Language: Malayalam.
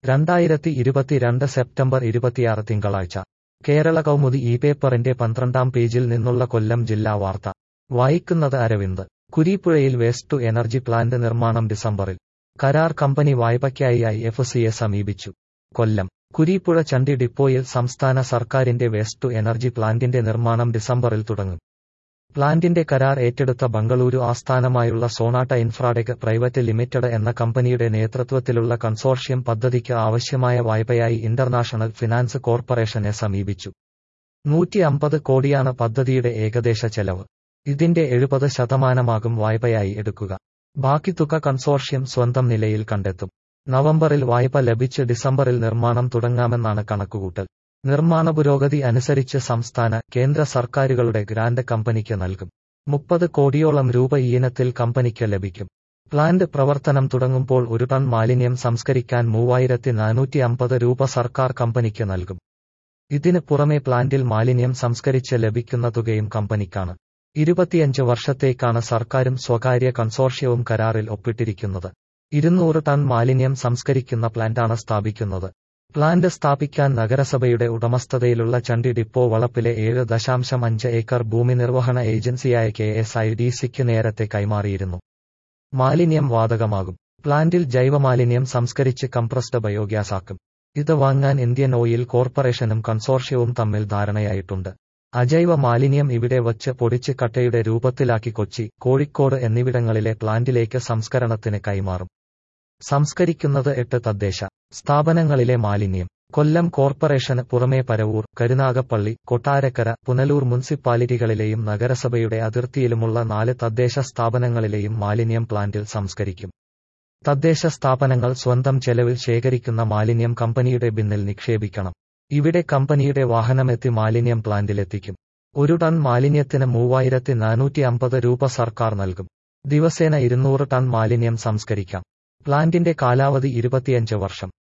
രണ്ടായിരത്തി ഇരുപത്തിരണ്ട് സെപ്റ്റംബർ ഇരുപത്തിയാറ് തിങ്കളാഴ്ച കേരള കൗമുദി ഈ പേപ്പറിന്റെ പന്ത്രണ്ടാം പേജിൽ നിന്നുള്ള കൊല്ലം ജില്ലാ വാർത്ത വായിക്കുന്നത് അരവിന്ദ് കുരീപ്പുഴയിൽ വേസ്റ്റ് ടു എനർജി പ്ലാന്റ് നിർമ്മാണം ഡിസംബറിൽ കരാർ കമ്പനി വായ്പയ്ക്കായി ഐ എഫ് സിയെ സമീപിച്ചു കൊല്ലം കുരീപ്പുഴ ചണ്ടി ഡിപ്പോയിൽ സംസ്ഥാന സർക്കാരിന്റെ വേസ്റ്റ് ടു എനർജി പ്ലാന്റിന്റെ നിർമ്മാണം ഡിസംബറിൽ തുടങ്ങും പ്ലാന്റിന്റെ കരാർ ഏറ്റെടുത്ത ബംഗളൂരു ആസ്ഥാനമായുള്ള സോണാട്ട ഇൻഫ്രാടെക് പ്രൈവറ്റ് ലിമിറ്റഡ് എന്ന കമ്പനിയുടെ നേതൃത്വത്തിലുള്ള കൺസോർഷ്യം പദ്ധതിക്ക് ആവശ്യമായ വായ്പയായി ഇന്റർനാഷണൽ ഫിനാൻസ് കോർപ്പറേഷനെ സമീപിച്ചു നൂറ്റി അമ്പത് കോടിയാണ് പദ്ധതിയുടെ ഏകദേശ ചെലവ് ഇതിന്റെ എഴുപത് ശതമാനമാകും വായ്പയായി എടുക്കുക ബാക്കി തുക കൺസോർഷ്യം സ്വന്തം നിലയിൽ കണ്ടെത്തും നവംബറിൽ വായ്പ ലഭിച്ച് ഡിസംബറിൽ നിർമ്മാണം തുടങ്ങാമെന്നാണ് കണക്കുകൂട്ടൽ നിർമ്മാണ പുരോഗതി അനുസരിച്ച് സംസ്ഥാന കേന്ദ്ര സർക്കാരുകളുടെ ഗ്രാന്റ് കമ്പനിക്ക് നൽകും മുപ്പത് കോടിയോളം രൂപ ഈയിനത്തിൽ കമ്പനിക്ക് ലഭിക്കും പ്ലാന്റ് പ്രവർത്തനം തുടങ്ങുമ്പോൾ ഒരു ടൺ മാലിന്യം സംസ്കരിക്കാൻ മൂവായിരത്തി നാനൂറ്റി അമ്പത് രൂപ സർക്കാർ കമ്പനിക്ക് നൽകും ഇതിന് പുറമെ പ്ലാന്റിൽ മാലിന്യം സംസ്കരിച്ച് ലഭിക്കുന്ന തുകയും കമ്പനിക്കാണ് ഇരുപത്തിയഞ്ച് വർഷത്തേക്കാണ് സർക്കാരും സ്വകാര്യ കൺസോർഷ്യവും കരാറിൽ ഒപ്പിട്ടിരിക്കുന്നത് ഇരുന്നൂറ് ടൺ മാലിന്യം സംസ്കരിക്കുന്ന പ്ലാന്റാണ് സ്ഥാപിക്കുന്നത് പ്ലാന്റ് സ്ഥാപിക്കാൻ നഗരസഭയുടെ ഉടമസ്ഥതയിലുള്ള ചണ്ടി ഡിപ്പോ വളപ്പിലെ ഏഴ് ദശാംശം അഞ്ച് ഏക്കർ ഭൂമി നിർവഹണ ഏജൻസിയായ കെ എസ് ഐ ഡി സിക്ക് നേരത്തെ കൈമാറിയിരുന്നു മാലിന്യം വാതകമാകും പ്ലാന്റിൽ ജൈവമാലിന്യം സംസ്കരിച്ച് കംപ്രസ്ഡ് ബയോഗ്യാസ് ആക്കും ഇത് വാങ്ങാൻ ഇന്ത്യൻ ഓയിൽ കോർപ്പറേഷനും കൺസോർഷ്യവും തമ്മിൽ ധാരണയായിട്ടുണ്ട് അജൈവ മാലിന്യം ഇവിടെ വച്ച് പൊടിച്ച് കട്ടയുടെ രൂപത്തിലാക്കി കൊച്ചി കോഴിക്കോട് എന്നിവിടങ്ങളിലെ പ്ലാന്റിലേക്ക് സംസ്കരണത്തിന് കൈമാറും സംസ്കരിക്കുന്നത് എട്ട് തദ്ദേശ സ്ഥാപനങ്ങളിലെ മാലിന്യം കൊല്ലം കോർപ്പറേഷന് പുറമേ പരവൂർ കരുനാഗപ്പള്ളി കൊട്ടാരക്കര പുനലൂർ മുനിസിപ്പാലിറ്റികളിലെയും നഗരസഭയുടെ അതിർത്തിയിലുമുള്ള നാല് തദ്ദേശ സ്ഥാപനങ്ങളിലെയും മാലിന്യം പ്ലാന്റിൽ സംസ്കരിക്കും തദ്ദേശ സ്ഥാപനങ്ങൾ സ്വന്തം ചെലവിൽ ശേഖരിക്കുന്ന മാലിന്യം കമ്പനിയുടെ ബിന്നിൽ നിക്ഷേപിക്കണം ഇവിടെ കമ്പനിയുടെ വാഹനമെത്തി മാലിന്യം പ്ലാന്റിലെത്തിക്കും ഒരു ടൺ മാലിന്യത്തിന് മൂവായിരത്തി നാനൂറ്റി അമ്പത് രൂപ സർക്കാർ നൽകും ദിവസേന ഇരുന്നൂറ് ടൺ മാലിന്യം സംസ്കരിക്കാം പ്ലാന്റിന്റെ കാലാവധി ഇരുപത്തിയഞ്ച് വർഷം